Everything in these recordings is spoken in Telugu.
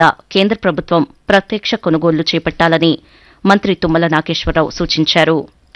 కేంద్ర ప్రభుత్వం ప్రత్యక్ష కొనుగోళ్లు చేపట్టాలని మంత్రి తుమ్మల నాగేశ్వరరావు సూచించారు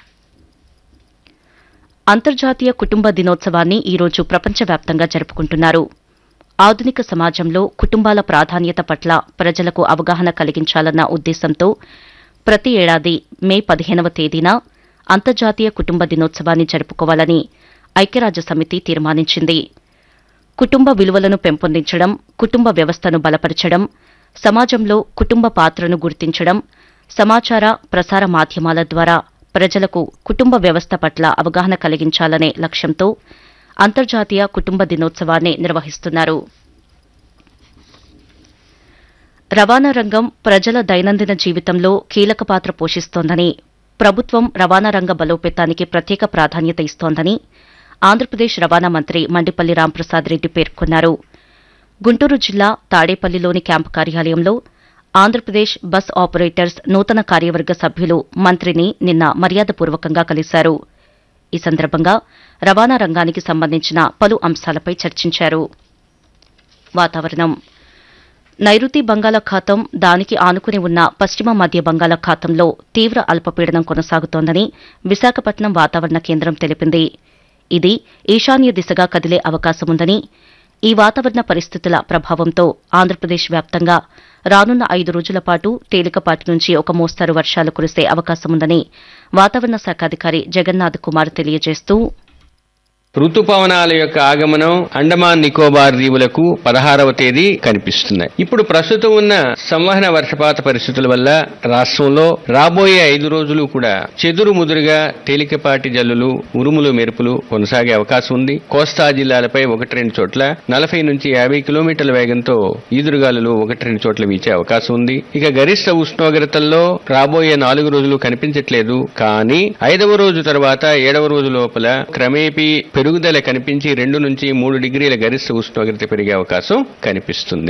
అంతర్జాతీయ కుటుంబ దినోత్సవాన్ని ఈరోజు ప్రపంచవ్యాప్తంగా జరుపుకుంటున్నారు ఆధునిక సమాజంలో కుటుంబాల ప్రాధాన్యత పట్ల ప్రజలకు అవగాహన కలిగించాలన్న ఉద్దేశంతో ప్రతి ఏడాది మే పదిహేనవ తేదీన అంతర్జాతీయ కుటుంబ దినోత్సవాన్ని జరుపుకోవాలని ఐక్యరాజ్య సమితి తీర్మానించింది కుటుంబ విలువలను పెంపొందించడం కుటుంబ వ్యవస్థను బలపరచడం సమాజంలో కుటుంబ పాత్రను గుర్తించడం సమాచార ప్రసార మాధ్యమాల ద్వారా ప్రజలకు కుటుంబ వ్యవస్థ పట్ల అవగాహన కలిగించాలనే లక్ష్యంతో అంతర్జాతీయ కుటుంబ దినోత్సవాన్ని నిర్వహిస్తున్నారు రవాణా రంగం ప్రజల దైనందిన జీవితంలో కీలక పాత్ర పోషిస్తోందని ప్రభుత్వం రవాణా రంగ బలోపేతానికి ప్రత్యేక ప్రాధాన్యత ఇస్తోందని ఆంధ్రప్రదేశ్ రవాణా మంత్రి మండిపల్లి రాంప్రసాద్ రెడ్డి పేర్కొన్నారు గుంటూరు జిల్లా తాడేపల్లిలోని క్యాంపు కార్యాలయంలో ఆంధ్రప్రదేశ్ బస్ ఆపరేటర్స్ నూతన కార్యవర్గ సభ్యులు మంత్రిని నిన్న మర్యాదపూర్వకంగా కలిశారు ఈ సందర్భంగా రవాణా రంగానికి సంబంధించిన పలు అంశాలపై చర్చించారు వాతావరణం నైరుతి బంగాళాఖాతం దానికి ఆనుకుని ఉన్న పశ్చిమ మధ్య బంగాళాఖాతంలో తీవ్ర అల్పపీడనం కొనసాగుతోందని విశాఖపట్నం వాతావరణ కేంద్రం తెలిపింది ఇది ఈశాన్య దిశగా కదిలే అవకాశముందని ఈ వాతావరణ పరిస్థితుల ప్రభావంతో ఆంధ్రప్రదేశ్ వ్యాప్తంగా రానున్న ఐదు రోజుల పాటు తేలికపాటి నుంచి ఒక మోస్తరు వర్షాలు కురిసే అవకాశముందని వాతావరణ శాఖ అధికారి జగన్నాథ్ కుమార్ తెలియజేస్తూ ఋతుపవనాల యొక్క ఆగమనం అండమాన్ నికోబార్ దీవులకు పదహారవ తేదీ కనిపిస్తున్నాయి ఇప్పుడు ప్రస్తుతం ఉన్న సంవహన వర్షపాత పరిస్థితుల వల్ల రాష్ట్రంలో రాబోయే ఐదు రోజులు కూడా చెదురు ముదురుగా తేలికపాటి జల్లులు ఉరుములు మెరుపులు కొనసాగే అవకాశం ఉంది కోస్తా జిల్లాలపై ఒకటి రెండు చోట్ల నలభై నుంచి యాభై కిలోమీటర్ల వేగంతో ఈదురుగాలులు ఒకటి రెండు చోట్ల వీచే అవకాశం ఉంది ఇక గరిష్ట ఉష్ణోగ్రతల్లో రాబోయే నాలుగు రోజులు కనిపించట్లేదు కానీ ఐదవ రోజు తర్వాత ఏడవ రోజు లోపల క్రమేపీ పెరుగుదల కనిపించి రెండు నుంచి మూడు డిగ్రీల గరిష్ట ఉష్ణోగ్రత పెరిగే అవకాశం కనిపిస్తుంది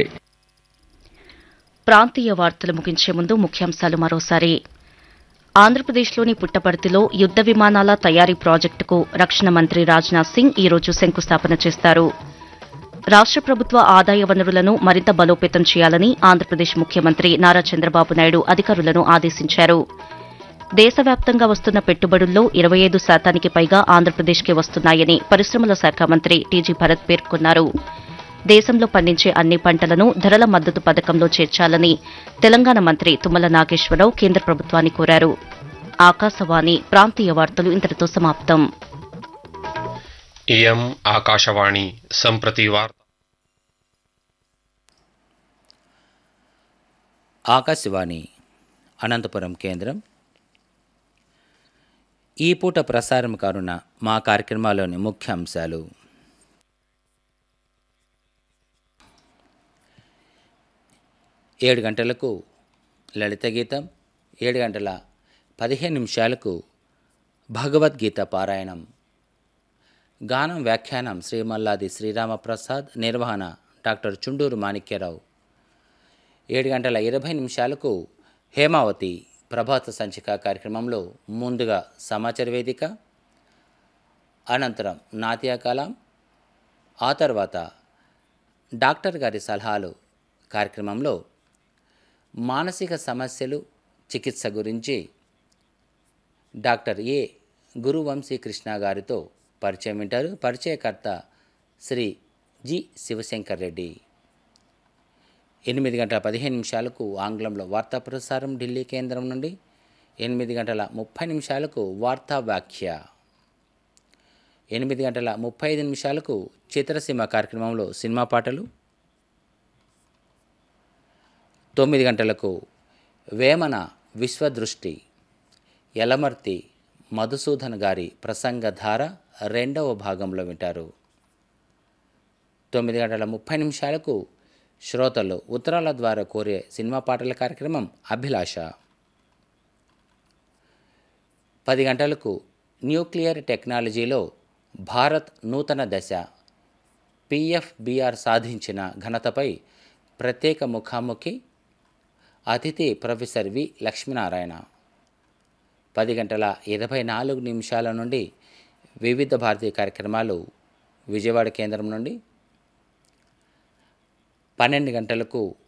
ప్రాంతీయ వార్తలు ముగించే ముందు ముఖ్యాంశాలు మరోసారి ఆంధ్రప్రదేశ్లోని పుట్టపర్తిలో యుద్ద విమానాల తయారీ ప్రాజెక్టుకు రక్షణ మంత్రి రాజ్నాథ్ సింగ్ ఈ రోజు శంకుస్థాపన చేస్తారు రాష్ట ప్రభుత్వ ఆదాయ వనరులను మరింత బలోపేతం చేయాలని ఆంధ్రప్రదేశ్ ముఖ్యమంత్రి నారా చంద్రబాబు నాయుడు అధికారులను ఆదేశించారు దేశవ్యాప్తంగా వస్తున్న పెట్టుబడుల్లో ఇరవై ఐదు శాతానికి పైగా ఆంధ్రప్రదేశ్కి వస్తున్నాయని పరిశ్రమల శాఖ మంత్రి టీజీ భరత్ పేర్కొన్నారు దేశంలో పండించే అన్ని పంటలను ధరల మద్దతు పథకంలో చేర్చాలని తెలంగాణ మంత్రి తుమ్మల నాగేశ్వరరావు కేంద్ర ప్రభుత్వాన్ని కోరారు ఆకాశవాణి ప్రాంతీయ వార్తలు ఇంతటితో సమాప్తం इयम् आकाशवाणी सम्प्रति वार्ता ఆకాశవాణి అనంతపురం కేంద్రం ఈ పూట ప్రసారం కానున్న మా కార్యక్రమాల్లోని ముఖ్య అంశాలు ఏడు గంటలకు లలిత గీతం ఏడు గంటల పదిహేను నిమిషాలకు భగవద్గీత పారాయణం గానం వ్యాఖ్యానం శ్రీమల్లాది శ్రీరామప్రసాద్ నిర్వహణ డాక్టర్ చుండూరు మాణిక్యరావు ఏడు గంటల ఇరవై నిమిషాలకు హేమావతి ప్రభాత సంచిక కార్యక్రమంలో ముందుగా సమాచార వేదిక అనంతరం నాట్య కలాం ఆ తర్వాత డాక్టర్ గారి సలహాలు కార్యక్రమంలో మానసిక సమస్యలు చికిత్స గురించి డాక్టర్ ఏ గురువంశీ కృష్ణ గారితో పరిచయం వింటారు పరిచయకర్త శ్రీ జి శివశంకర్ రెడ్డి ఎనిమిది గంటల పదిహేను నిమిషాలకు ఆంగ్లంలో వార్తా ప్రసారం ఢిల్లీ కేంద్రం నుండి ఎనిమిది గంటల ముప్పై నిమిషాలకు వార్తా వ్యాఖ్య ఎనిమిది గంటల ముప్పై ఐదు నిమిషాలకు చిత్రసీమ కార్యక్రమంలో సినిమా పాటలు తొమ్మిది గంటలకు వేమన విశ్వదృష్టి యలమర్తి మధుసూదన్ గారి ప్రసంగధార రెండవ భాగంలో వింటారు తొమ్మిది గంటల ముప్పై నిమిషాలకు శ్రోతలు ఉత్తరాల ద్వారా కోరే సినిమా పాటల కార్యక్రమం అభిలాష పది గంటలకు న్యూక్లియర్ టెక్నాలజీలో భారత్ నూతన దశ పిఎఫ్బిఆర్ సాధించిన ఘనతపై ప్రత్యేక ముఖాముఖి అతిథి ప్రొఫెసర్ వి లక్ష్మీనారాయణ పది గంటల ఇరవై నాలుగు నిమిషాల నుండి వివిధ భారతీయ కార్యక్రమాలు విజయవాడ కేంద్రం నుండి పన్నెండు గంటలకు